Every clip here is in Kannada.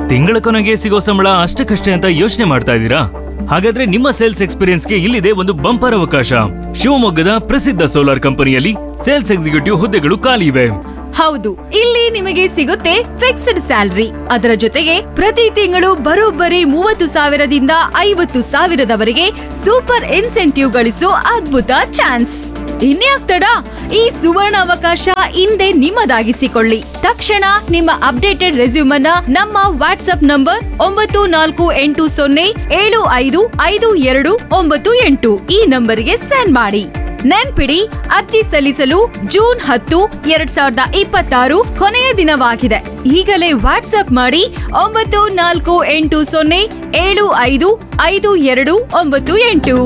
ತಿಂಗಳ ಕೊನೆಗೆ ಸಿಗೋ ಸಂಬಳ ಅಷ್ಟಕ್ಕಷ್ಟೇ ಅಂತ ಯೋಚನೆ ಮಾಡ್ತಾ ಇದ್ದೀರಾ ಹಾಗಾದ್ರೆ ನಿಮ್ಮ ಸೇಲ್ಸ್ ಎಕ್ಸ್ಪೀರಿಯನ್ಸ್ಗೆ ಇಲ್ಲಿದೆ ಒಂದು ಬಂಪರ್ ಅವಕಾಶ ಶಿವಮೊಗ್ಗದ ಪ್ರಸಿದ್ಧ ಸೋಲಾರ್ ಕಂಪನಿಯಲ್ಲಿ ಸೇಲ್ಸ್ ಎಕ್ಸಿಕ್ಯೂಟಿವ್ ಹುದ್ದೆಗಳು ಖಾಲಿ ಇವೆ ಹೌದು ಇಲ್ಲಿ ನಿಮಗೆ ಸಿಗುತ್ತೆ ಫಿಕ್ಸ್ಡ್ ಸ್ಯಾಲರಿ ಅದರ ಜೊತೆಗೆ ಪ್ರತಿ ತಿಂಗಳು ಬರೋಬ್ಬರಿ ಮೂವತ್ತು ಸಾವಿರದಿಂದ ಐವತ್ತು ಸಾವಿರದವರೆಗೆ ಸೂಪರ್ ಇನ್ಸೆಂಟಿವ್ ಗಳಿಸೋ ಅದ್ಭುತ ಚಾನ್ಸ್ ಇನ್ಯಾಕ್ ತಡ ಈ ಸುವರ್ಣ ಅವಕಾಶ ಹಿಂದೆ ನಿಮ್ಮದಾಗಿಸಿಕೊಳ್ಳಿ ತಕ್ಷಣ ನಿಮ್ಮ ಅಪ್ಡೇಟೆಡ್ ರೆಸ್ಯೂಮನ್ನ ನಮ್ಮ ವಾಟ್ಸ್ಆಪ್ ನಂಬರ್ ಒಂಬತ್ತು ನಾಲ್ಕು ಎಂಟು ಸೊನ್ನೆ ಏಳು ಐದು ಐದು ಎರಡು ಒಂಬತ್ತು ಎಂಟು ಈ ನಂಬರಿಗೆ ಸೆಂಡ್ ಮಾಡಿ ನೆನ್ಪಿಡಿ ಅರ್ಜಿ ಸಲ್ಲಿಸಲು ಜೂನ್ ಹತ್ತು ಎರಡ್ ಸಾವಿರದ ಇಪ್ಪತ್ತಾರು ಕೊನೆಯ ದಿನವಾಗಿದೆ ಈಗಲೇ ವಾಟ್ಸ್ಆಪ್ ಮಾಡಿ ಒಂಬತ್ತು ನಾಲ್ಕು ಎಂಟು ಸೊನ್ನೆ ಏಳು ಐದು ಐದು ಎರಡು ಒಂಬತ್ತು ಎಂಟು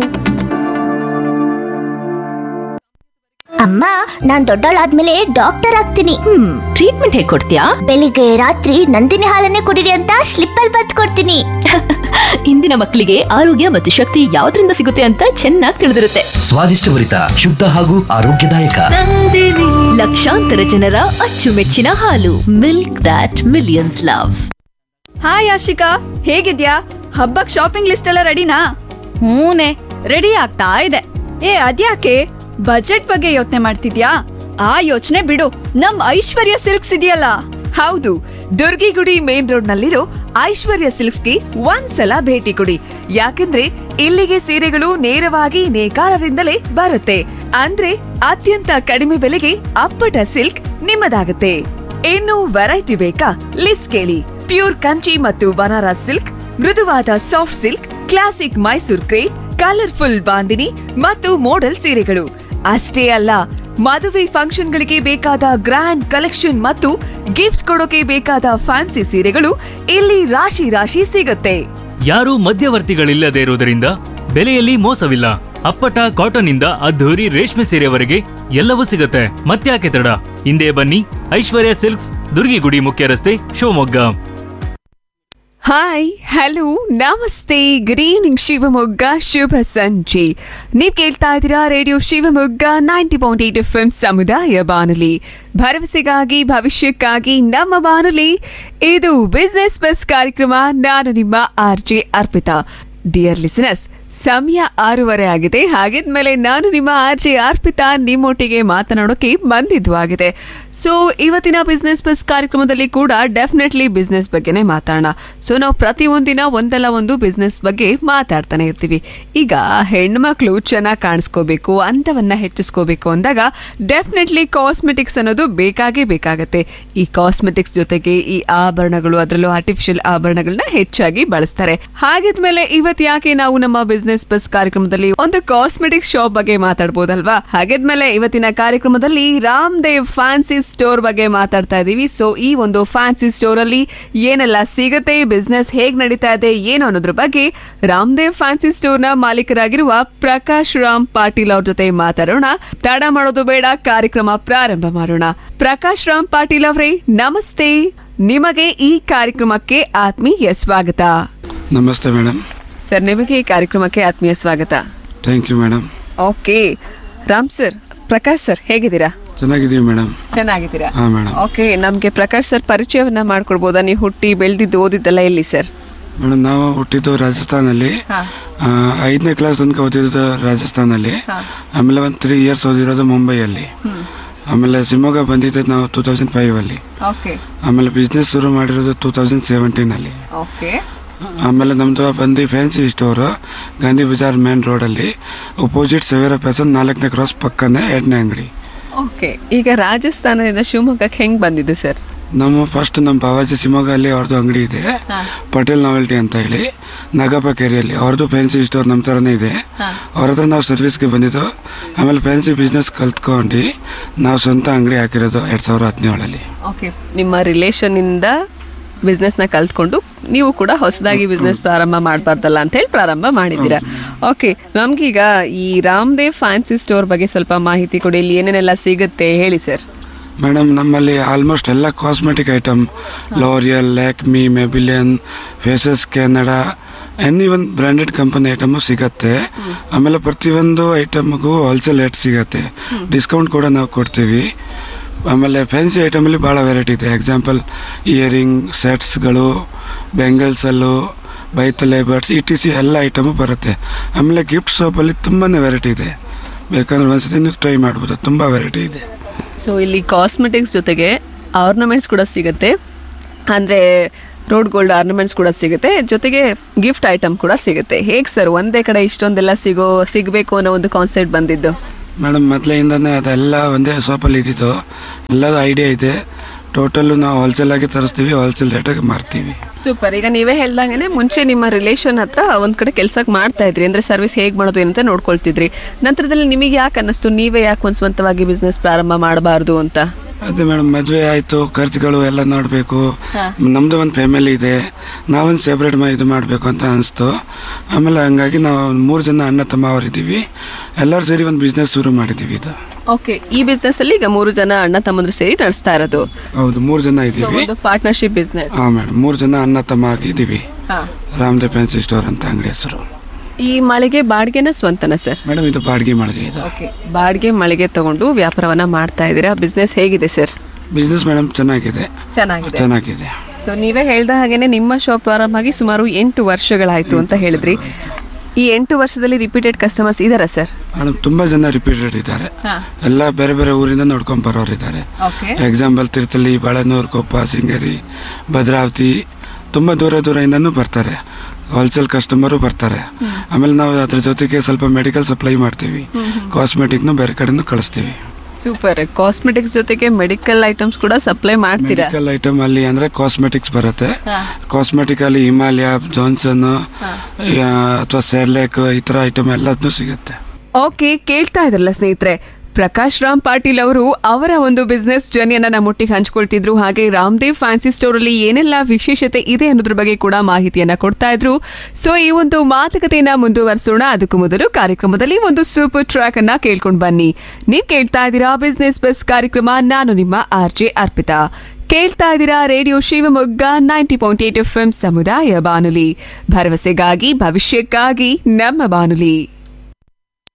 ಅಮ್ಮ ನಾನ್ ದೊಡ್ಡವಳಾದ್ಮೇಲೆ ಡಾಕ್ಟರ್ ಆಗ್ತೀನಿ ಹ್ಮ್ ಟ್ರೀಟ್ಮೆಂಟ್ ಹೇಗ್ ಕೊಡ್ತೀಯಾ ಬೆಳಿಗ್ಗೆ ರಾತ್ರಿ ನಂದಿನಿ ಹಾಲನ್ನೇ ಕುಡಿರಿ ಅಂತ ಸ್ಲಿಪ್ ಅಲ್ಲಿ ಬತ್ ಕೊಡ್ತೀನಿ ಇಂದಿನ ಮಕ್ಕಳಿಗೆ ಆರೋಗ್ಯ ಮತ್ತು ಶಕ್ತಿ ಯಾವ್ದ್ರಿಂದ ಸಿಗುತ್ತೆ ಅಂತ ಚೆನ್ನಾಗಿ ತಿಳಿದಿರುತ್ತೆ ಸ್ವಾದಿಷ್ಟಭರಿತ ಶುದ್ಧ ಹಾಗೂ ಆರೋಗ್ಯದಾಯಕ ಲಕ್ಷಾಂತರ ಜನರ ಅಚ್ಚುಮೆಚ್ಚಿನ ಹಾಲು milk that millions love hi Ashika ಹೇಗಿದ್ಯಾ ಹಬ್ಬಕ್ ಶಾಪಿಂಗ್ ಲಿಸ್ಟ್ ಎಲ್ಲ ರೆಡಿನಾ ಹೂನೆ ರೆಡಿ ಆಗ್ತಾ ಇದೆ ಏ ಅದ್ಯಾಕೆ ಬಜೆಟ್ ಬಗ್ಗೆ ಯೋಚನೆ ಮಾಡ್ತಿದ್ಯಾ ಆ ಯೋಚನೆ ಬಿಡು ನಮ್ ಐಶ್ವರ್ಯ ಸಿಲ್ಕ್ಸ್ ಇದೆಯಲ್ಲ ಹೌದು ದುರ್ಗಿಗುಡಿ ಮೇನ್ ರೋಡ್ ನಲ್ಲಿರೋ ಐಶ್ವರ್ಯ ಸಿಲ್ಕ್ಸ್ಗೆ ಒಂದ್ಸಲ ಭೇಟಿ ಕೊಡಿ ಯಾಕಂದ್ರೆ ಇಲ್ಲಿಗೆ ಸೀರೆಗಳು ನೇರವಾಗಿ ನೇಕಾರರಿಂದಲೇ ಬರುತ್ತೆ ಅಂದ್ರೆ ಅತ್ಯಂತ ಕಡಿಮೆ ಬೆಲೆಗೆ ಅಪ್ಪಟ ಸಿಲ್ಕ್ ನಿಮ್ಮದಾಗುತ್ತೆ ಇನ್ನು ವೆರೈಟಿ ಬೇಕಾ ಲಿಸ್ಟ್ ಕೇಳಿ ಪ್ಯೂರ್ ಕಂಚಿ ಮತ್ತು ಬನಾರಸ್ ಸಿಲ್ಕ್ ಮೃದುವಾದ soft silk classic Mysore crepe colourful Bandhani ಮತ್ತು ಮೋಡಲ್ ಸೀರೆಗಳು ಅಷ್ಟೇ ಅಲ್ಲ ಮದುವೆ ಫಂಕ್ಷನ್ಗಳಿಗೆ ಬೇಕಾದ ಗ್ರ್ಯಾಂಡ್ ಕಲೆಕ್ಷನ್ ಮತ್ತು ಗಿಫ್ಟ್ ಕೊಡೋಕೆ ಬೇಕಾದ ಫ್ಯಾನ್ಸಿ ಸೀರೆಗಳು ಇಲ್ಲಿ ರಾಶಿ ರಾಶಿ ಸಿಗುತ್ತೆ ಯಾರೂ ಮಧ್ಯವರ್ತಿಗಳಿಲ್ಲದೆ ಇರುವುದರಿಂದ ಬೆಲೆಯಲ್ಲಿ ಮೋಸವಿಲ್ಲ ಅಪ್ಪಟ ಕಾಟನ್ ಇಂದ ಅದ್ಧೂರಿ ರೇಷ್ಮೆ ಸೀರೆವರೆಗೆ ಎಲ್ಲವೂ ಸಿಗುತ್ತೆ ಮತ್ತ್ಯಾಕೆ ತಡ ಹಿಂದೆ ಬನ್ನಿ ಐಶ್ವರ್ಯ ಸಿಲ್ಕ್ಸ್ ದುರ್ಗಿಗುಡಿ ಮುಖ್ಯ ರಸ್ತೆ ಶಿವಮೊಗ್ಗ ಹಾಯ್ ಹಲೋ ನಮಸ್ತೆ ಗುಡ್ ಈವ್ನಿಂಗ್ ಶಿವಮೊಗ್ಗ ಶುಭ ಸಂಜೆ ನೀವ್ ಕೇಳ್ತಾ ಇದ್ದೀರಾ radio Shivamogga ninety point eight F ಸಮುದಾಯ ಬಾನುಲಿ ಭರವಸೆಗಾಗಿ ಭವಿಷ್ಯಕ್ಕಾಗಿ ನಮ್ಮ ಬಾನುಲಿ ಇದು ಬಿಸ್ನೆಸ್ ಬಸ್ ಕಾರ್ಯಕ್ರಮ ನಾನು ನಿಮ್ಮ R J Arpitha dear listeners ಸಮಯ ಆರೂವರೆ ಆಗಿದೆ ಹಾಗಿದ್ಮೇಲೆ ನಾನು ನಿಮ್ಮ ಆರ್ ಜೆ ಅರ್ಪಿತಾ ನಿಮ್ಮೊಟ್ಟಿಗೆ ಮಾತನಾಡೋಕೆ ಬಂದಿದ್ದು ಆಗಿದೆ ಸೊ ಇವತ್ತಿನ ಬಿಸ್ನೆಸ್ ಬಸ್ ಕಾರ್ಯಕ್ರಮದಲ್ಲಿ ಕೂಡ ಡೆಫಿನೆಟ್ಲಿ ಬಿಸ್ನೆಸ್ ಬಗ್ಗೆನೇ ಮಾತಾಡೋಣ ಸೊ ನಾವು ಪ್ರತಿಯೊಂದಿನ ಒಂದಲ್ಲ ಒಂದು ಬಿಸ್ನೆಸ್ ಬಗ್ಗೆ ಮಾತಾಡ್ತಾನೆ ಇರ್ತೀವಿ ಈಗ ಹೆಣ್ಮಕ್ಳು ಚೆನ್ನಾಗಿ ಕಾಣಿಸ್ಕೋಬೇಕು ಅಂತವನ್ನ ಹೆಚ್ಚಿಸ್ಕೋಬೇಕು ಅಂದಾಗ ಡೆಫಿನೆಟ್ಲಿ ಕಾಸ್ಮೆಟಿಕ್ಸ್ ಅನ್ನೋದು ಬೇಕಾಗೇ ಬೇಕಾಗತ್ತೆ ಈ ಕಾಸ್ಮೆಟಿಕ್ಸ್ ಜೊತೆಗೆ ಈ ಆಭರಣಗಳು ಅದರಲ್ಲೂ ಆರ್ಟಿಫಿಷಿಯಲ್ ಆಭರಣಗಳನ್ನ ಹೆಚ್ಚಾಗಿ ಬಳಸ್ತಾರೆ ಹಾಗಿದ್ಮೇಲೆ ಇವತ್ತು ಯಾಕೆ ನಾವು ನಮ್ಮ ಬಿಸ್ನೆಸ್ ಬಸ್ ಕಾರ್ಯಕ್ರಮದಲ್ಲಿ ಒಂದು ಕಾಸ್ಮೆಟಿಕ್ಸ್ ಶಾಪ್ ಬಗ್ಗೆ ಮಾತಾಡ್ಬೋದಲ್ವಾ ಹಾಗಿದ್ಮೇಲೆ ಇವತ್ತಿನ ಕಾರ್ಯಕ್ರಮದಲ್ಲಿ ರಾಮ್ ದೇವ್ ಫ್ಯಾನ್ಸಿ ಸ್ಟೋರ್ ಬಗ್ಗೆ ಮಾತಾಡ್ತಾ ಇದೀವಿ ಸೊ ಈ ಒಂದು ಫ್ಯಾನ್ಸಿ ಸ್ಟೋರ್ ಅಲ್ಲಿ ಏನೆಲ್ಲ ಸಿಗತ್ತೆ ಬಿಸ್ನೆಸ್ ಹೇಗ್ ನಡೀತಾ ಇದೆ ಏನು ಅನ್ನೋದ್ರ ಬಗ್ಗೆ ರಾಮದೇವ್ ಫ್ಯಾನ್ಸಿ ಸ್ಟೋರ್ ನ ಮಾಲೀಕರಾಗಿರುವ ಪ್ರಕಾಶ್ ರಾಮ್ ಪಾಟೀಲ್ ಅವ್ರ ಜೊತೆ ಮಾತಾಡೋಣ ತಡ ಮಾಡೋದು ಬೇಡ ಕಾರ್ಯಕ್ರಮ ಪ್ರಾರಂಭ ಮಾಡೋಣ ಪ್ರಕಾಶ್ ರಾಮ್ ಪಾಟೀಲ್ ಅವರೇ ನಮಸ್ತೆ ನಿಮಗೆ ಈ ಕಾರ್ಯಕ್ರಮಕ್ಕೆ ಆತ್ಮೀಯ ಸ್ವಾಗತ ನಮಸ್ತೆ ಮೇಡಮ್ ಸರ್ ನಿಮಗೆ ಈ ಕಾರ್ಯಕ್ರಮಕ್ಕೆ ಆತ್ಮೀಯ ಸ್ವಾಗತ thank you madam okay Ram sir Prakash sir ಹೇಗಿದ್ದೀರಾ ಚೆನ್ನಾಗಿದ್ದೀವಿ ಮೇಡಮ್ ಚೆನ್ನಾಗಿದ್ದೀರಾ ಹಾಂ ಮೇಡಮ್ ಓಕೆ ನಮ್ಗೆ ಪ್ರಕಾಶ್ ಸರ್ ಪರಿಚಯವನ್ನ ಮಾಡ್ಕೊಡ್ಬೋದಾ ನೀವು ಹುಟ್ಟಿ ಬೆಳೆದಿದ್ದು ಓದಿದ್ದೆಲ್ಲ ಎಲ್ಲಿ ಸರ್ ಮೇಡಮ್ ನಾವು ಹುಟ್ಟಿದ್ದು ರಾಜಸ್ಥಾನಲ್ಲಿ ಆ, ಐದನೇ ಕ್ಲಾಸ್ ತನಕ ಓದಿದ್ದು ರಾಜಸ್ಥಾನಲ್ಲಿ ಆಮೇಲೆ ಒಂದು ತ್ರೀ ಇಯರ್ಸ್ ಓದಿರೋದು ಮುಂಬೈಯಲ್ಲಿ ಆಮೇಲೆ ಶಿವಮೊಗ್ಗ ಬಂದಿದ್ದು ನಾವು ಟೂ ತೌಸಂಡ್ ಫೈವ್ ಅಲ್ಲಿ ಓಕೆ ಆಮೇಲೆ ಬಿಸ್ನೆಸ್ ಶುರು ಮಾಡಿರೋದು ಟೂ ತೌಸಂಡ್ ಸೆವೆಂಟೀನ್ ಅಲ್ಲಿ ಓಕೆ ಆಮೇಲೆ ನಮ್ದು ಬಂದು fancy store Gandhi Bazaar main ರೋಡಲ್ಲಿ ಅಪೋಸಿಟ್ ಸವೇರ ಪ್ಯಾಸನ್ ನಾಲ್ಕನೇ ಕ್ರಾಸ್ ಪಕ್ಕನೇ ಎರಡನೇ ಅಂಗಡಿ ಓಕೆ ಈಗ ರಾಜಸ್ಥಾನದಿಂದ ಶಿವಮೊಗ್ಗಕ್ಕೆ ಹೆಂಗ್ ಬಂದಿದ್ದು ಸರ್ ನಮ್ಮ ಫಸ್ಟ್ ನಮ್ಮ ಬಾವಾಜಿ ಶಿವಮೊಗ್ಗಲ್ಲಿ ಅವ್ರದ್ದು ಅಂಗಡಿ ಇದೆ ಪಟೇಲ್ ನಾವೆಲ್ಟಿ ಅಂತ ಹೇಳಿ ನಾಗಪ್ಪ ಕೆರೆಯಲ್ಲಿ ಅವ್ರದ್ದು ಫ್ಯಾನ್ಸಿ ಸ್ಟೋರ್ ನಮ್ಮ ಥರನೇ ಇದೆ ಅವ್ರ ಹತ್ರ ನಾವು ಸರ್ವಿಸ್ಗೆ ಬಂದಿದ್ದು ಆಮೇಲೆ ಫ್ಯಾನ್ಸಿ ಬಿಸ್ನೆಸ್ ಕಲ್ತ್ಕೊಂಡು ನಾವು ಸ್ವಂತ ಅಂಗಡಿ ಹಾಕಿರೋದು ಎರಡು ಸಾವಿರದ ಹದಿನೇಳಲ್ಲಿ ಓಕೆ ನಿಮ್ಮ ರಿಲೇಷನ್ ಇಂದ ಬಿಸ್ನೆಸ್ ನ ಕಲ್ತ್ಕೊಂಡು ನೀವು ಕೂಡ ಹೊಸದಾಗಿ ಬಿಸ್ನೆಸ್ ಪ್ರಾರಂಭ ಮಾಡಬಾರ್ದಲ್ಲ ಅಂತ ಹೇಳಿ ಪ್ರಾರಂಭ ಮಾಡಿದ್ದೀರಾ ಓಕೆ ನಮ್ಗೀಗ ಈ ರಾಮದೇವ್ ಫ್ಯಾನ್ಸಿ ಸ್ಟೋರ್ ಬಗ್ಗೆ ಸ್ವಲ್ಪ ಮಾಹಿತಿ ಕೊಡಿ ಇಲ್ಲಿ ಏನೇನೆಲ್ಲ ಸಿಗುತ್ತೆ ಹೇಳಿ ಸರ್ ಮೇಡಮ್ ನಮ್ಮಲ್ಲಿ ಆಲ್ಮೋಸ್ಟ್ ಎಲ್ಲ cosmetic item L'Oreal Lakme Maybelline Faces Canada any ಒಂದು ಬ್ರ್ಯಾಂಡೆಡ್ ಕಂಪನಿ ಐಟಮು ಸಿಗತ್ತೆ ಆಮೇಲೆ ಪ್ರತಿಯೊಂದು ಐಟಮ್ಗೂ ಹೋಲ್ಸೇಲ್ ರೇಟ್ ಸಿಗತ್ತೆ ಡಿಸ್ಕೌಂಟ್ ಕೂಡ ನಾವು ಕೊಡ್ತೀವಿ ಆಮೇಲೆ ಫ್ಯಾನ್ಸಿ ಐಟಮಲ್ಲಿ ಭಾಳ ವೆರೈಟಿ ಇದೆ ಎಕ್ಸಾಂಪಲ್ ಇಯರಿಂಗ್ ಸೆಟ್ಸ್ಗಳು ಬೆಂಗಲ್ಸಲ್ಲು ಬೈತಲೆ ಬರ್ಡ್ಸ್ ಇ ಟಿ ಸಿ ಎಲ್ಲ ಐಟಮು ಬರುತ್ತೆ ಆಮೇಲೆ ಗಿಫ್ಟ್ ಸೋಪಲ್ಲಿ ತುಂಬಾ ವೆರೈಟಿ ಇದೆ ಬೇಕಂದ್ರೆ ಒಂದ್ಸತಿ ನೀವು ಟ್ರೈ ಮಾಡ್ಬೋದು ತುಂಬ ವೆರೈಟಿ ಇದೆ ಸೊ ಇಲ್ಲಿ ಕಾಸ್ಮೆಟಿಕ್ಸ್ ಜೊತೆಗೆ ಆರ್ನಮೆಂಟ್ಸ್ ಕೂಡ ಸಿಗುತ್ತೆ ಅಂದರೆ ರೋಡ್ ಗೋಲ್ಡ್ ಆರ್ನಮೆಂಟ್ಸ್ ಕೂಡ ಸಿಗುತ್ತೆ ಜೊತೆಗೆ ಗಿಫ್ಟ್ ಐಟಮ್ ಕೂಡ ಸಿಗುತ್ತೆ ಹೇಗೆ ಸರ್ ಒಂದೇ ಕಡೆ ಇಷ್ಟೊಂದೆಲ್ಲ ಸಿಗೋ ಸಿಗಬೇಕು ಅನ್ನೋ ಒಂದು ಕಾನ್ಸೆಪ್ಟ್ ಬಂದಿದ್ದು ಮೇಡಮ್ ಮೊದಲಿಂದನೇ ಅದೆಲ್ಲ ಒಂದೇ ಶಾಪಲ್ಲಿ ಇದ್ದಿದ್ದು ಎಲ್ಲದೂ ಐಡಿಯಾ ಇದೆ ಟೋಟಲ್ಲು ನಾವು ಹೋಲ್ಸೇಲ್ ಆಗಿ ತರಿಸ್ತೀವಿ ಹೋಲ್ಸೇಲ್ ರೇಟಾಗಿ ಮಾರ್ತೀವಿ ಸೂಪರ್ ಈಗ ನೀವೇ ಹೇಳ್ದಂಗೆ ಮುಂಚೆ ನಿಮ್ಮ ರಿಲೇಷನ್ ಹತ್ರ ಒಂದ್ ಕಡೆ ಕೆಲ್ಸಕ್ಕೆ ಮಾಡ್ತಾ ಇದ್ರಿ ಅಂದ್ರೆ ಸರ್ವಿಸ್ ಹೇಗೆ ಮಾಡೋದು ಏನಂತ ನೋಡ್ಕೊಳ್ತಿದ್ರಿ ನಂತರದಲ್ಲಿ ನಿಮಗೆ ಯಾಕೆ ಅನ್ನಿಸ್ತು ನೀವೇ ಯಾಕೆ ಒಂದು ಸ್ವಂತವಾಗಿ ಬಿಸ್ನೆಸ್ ಪ್ರಾರಂಭ ಮಾಡಬಾರ್ದು ಅಂತ ಅದೇ ಮೇಡಮ್ ಮದುವೆ ಆಯಿತು ಖರ್ಚುಗಳು ಎಲ್ಲ ನೋಡಬೇಕು ನಮ್ಮದು ಒಂದು ಫ್ಯಾಮಿಲಿ ಇದೆ ನಾವೊಂದು ಸೆಪ್ರೇಟ್ ಮಾ ಇದು ಮಾಡಬೇಕು ಅಂತ ಅನಿಸ್ತು ಆಮೇಲೆ ಹಂಗಾಗಿ ನಾವು ಮೂರು ಜನ ಅಣ್ಣ ತಮ್ಮ ಅವರಿದ್ದೀವಿ ಎಲ್ಲರೂ ಸೇರಿ ಒಂದು ಬಿಸ್ನೆಸ್ ಶುರು ಮಾಡಿದ್ದೀವಿ ಇದು ಓಕೆ ಈ ಬಿಸ್ನೆಸ್ ಅಲ್ಲಿ ಈಗ ಮೂರು ಜನ ಅಣ್ಣ ತಮ್ಮಂದ್ರು ಸೇರಿ ನಡೆಸ್ತಾ ಇರೋದು ಹೌದು ಮೂರು ಜನ ಇದ್ದೀವಿ ಒಂದು ಪಾರ್ಟ್ನರ್ಶಿಪ್ ಬಿಸ್ನೆಸ್ ಹಾಂ ಮೇಡಮ್ ಮೂರು ಜನ ಅಣ್ಣ ತಮ್ಮ ಆಗಿದ್ದೀವಿ ರಾಮದೇವ್ ಫ್ಯಾನ್ಸಿ ಸ್ಟೋರ್ ಅಂತ ಅಂಗಡಿ ಹೆಸರು ಈ ಮಳೆಗೆ ಬಾಡಿಗೆನ ಸ್ವಂತನ ಸರ್ ಮೇಡಮ್ ಇದು ಬಾಡಿಗೆ ಮಳಿಗೆ ಇದು ಓಕೆ ಬಾಡಿಗೆ ಮಳಿಗೆ ತಗೊಂಡು ವ್ಯಾಪಾರವನ್ನ ಮಾಡ್ತಾ ಇದ್ದೀರಾ ಬಿಸ್ನೆಸ್ ಹೇಗಿದೆ ಸರ್ ಬಿಸ್ನೆಸ್ ಮೇಡಮ್ ಚೆನ್ನಾಗಿದೆ ಚೆನ್ನಾಗಿದೆ ಚೆನ್ನಾಗಿದೆ ಸೊ ನೀವೇ ಹೇಳ್ದ ಹಾಗೇನೆ ನಿಮ್ಮ ಶಾಪ್ ಪ್ರಾರಂಭ ಆಗಿ ಸುಮಾರು ಎಂಟು ವರ್ಷಗಳಾಯ್ತು ಅಂತ ಹೇಳಿದ್ರಿ ಈ ಎಂಟು ವರ್ಷದಲ್ಲಿ ರಿಪೀಟೆಡ್ ಕಸ್ಟಮರ್ಸ್ ಇದಾರಾ ಸರ್ ಮೇಡಮ್ ತುಂಬಾ ಜನ ರಿಪೀಟೆಡ್ ಇದ್ದಾರೆ ಎಲ್ಲ ಬೇರೆ ಬೇರೆ ಊರಿಂದ ನೋಡ್ಕೊಂಡ್ ಬರೋರು ಇದ್ದಾರೆ ಓಕೆ ಎಕ್ಸಾಂಪಲ್ ತಿರುತಲಿ ಬಾಳೆನೂರು ಕೊಪ್ಪ ಸಿಂಗೇರಿ ಭದ್ರಾವತಿ ತುಂಬಾ ದೂರ ದೂರದಿಂದನೂ ಬರ್ತಾರೆ ಹೋಲ್ಸೇಲ್ ಕಸ್ಟಮರು ಬರ್ತಾರೆ ಆಮೇಲೆ ನಾವು ಅದ್ರ ಜೊತೆಗೆ ಸ್ವಲ್ಪ ಮೆಡಿಕಲ್ ಸಪ್ಲೈ ಮಾಡ್ತೀವಿ ಕಾಸ್ಮೆಟಿಕ್ನು ಬೇರೆ ಕಡೆನೂ ಕಳಿಸ್ತೀವಿ ಸೂಪರ್ ಕಾಸ್ಮೆಟಿಕ್ಸ್ ಜೊತೆಗೆ ಮೆಡಿಕಲ್ ಐಟಮ್ಸ್ ಕೂಡ ಸಪ್ಲೈ ಮಾಡ್ತೀರಾ ಮೆಡಿಕಲ್ ಐಟಮ್ ಅಲ್ಲಿ ಅಂದ್ರೆ ಕಾಸ್ಮೆಟಿಕ್ಸ್ ಬರುತ್ತೆ ಕಾಸ್ಮೆಟಿಕ್ ಅಲ್ಲಿ ಹಿಮಾಲಯ ಜಾನ್ಸನ್ ಅಥವಾ ಸೆರ್ಲೆಕ್ ಈ ತರ ಐಟಮ್ ಎಲ್ಲದನ್ನೂ ಸಿಗುತ್ತೆ ಓಕೆ ಕೇಳ್ತಾ ಇದ್ರಲ್ಲ ಸ್ನೇಹಿತರೆ ಪ್ರಕಾಶ್ ರಾಮ್ ಪಾಟೀಲ್ ಅವರು ಅವರ ಒಂದು ಬಿಸ್ನೆಸ್ ಜರ್ನಿಯನ್ನ ನಮ್ಮೊಟ್ಟಿಗೆ ಹಂಚ್ಕೊಳ್ತಿದ್ರು ಹಾಗೆ ರಾಮದೇವ್ ಫ್ಯಾನ್ಸಿ ಸ್ಟೋರ್ ಅಲ್ಲಿ ಏನೆಲ್ಲ ವಿಶೇಷತೆ ಇದೆ ಅನ್ನೋದ್ರ ಬಗ್ಗೆ ಕೂಡ ಮಾಹಿತಿಯನ್ನ ಕೊಡ್ತಾ ಇದ್ರು ಸೊ ಈ ಒಂದು ಮಾತುಕತೆಯನ್ನ ಮುಂದುವರಿಸೋಣ ಅದಕ್ಕೂ ಮೊದಲು ಕಾರ್ಯಕ್ರಮದಲ್ಲಿ ಒಂದು ಸೂಪರ್ ಟ್ರ್ಯಾಕ್ ಅನ್ನ ಕೇಳ್ಕೊಂಡು ಬನ್ನಿ ನೀವ್ ಕೇಳ್ತಾ ಇದ್ದೀರಾ ಬಿಸ್ನೆಸ್ ಬಸ್ ಕಾರ್ಯಕ್ರಮ ನಾನು ನಿಮ್ಮ ಆರ್ ಜೆ ಅರ್ಪಿತಾ ಕೇಳ್ತಾ ಇದ್ದೀರಾ radio Shivamogga ninety point eight F ಸಮುದಾಯ ಬಾನುಲಿ ಭರವಸೆಗಾಗಿ ಭವಿಷ್ಯಕ್ಕಾಗಿ ನಮ್ಮ ಬಾನುಲಿ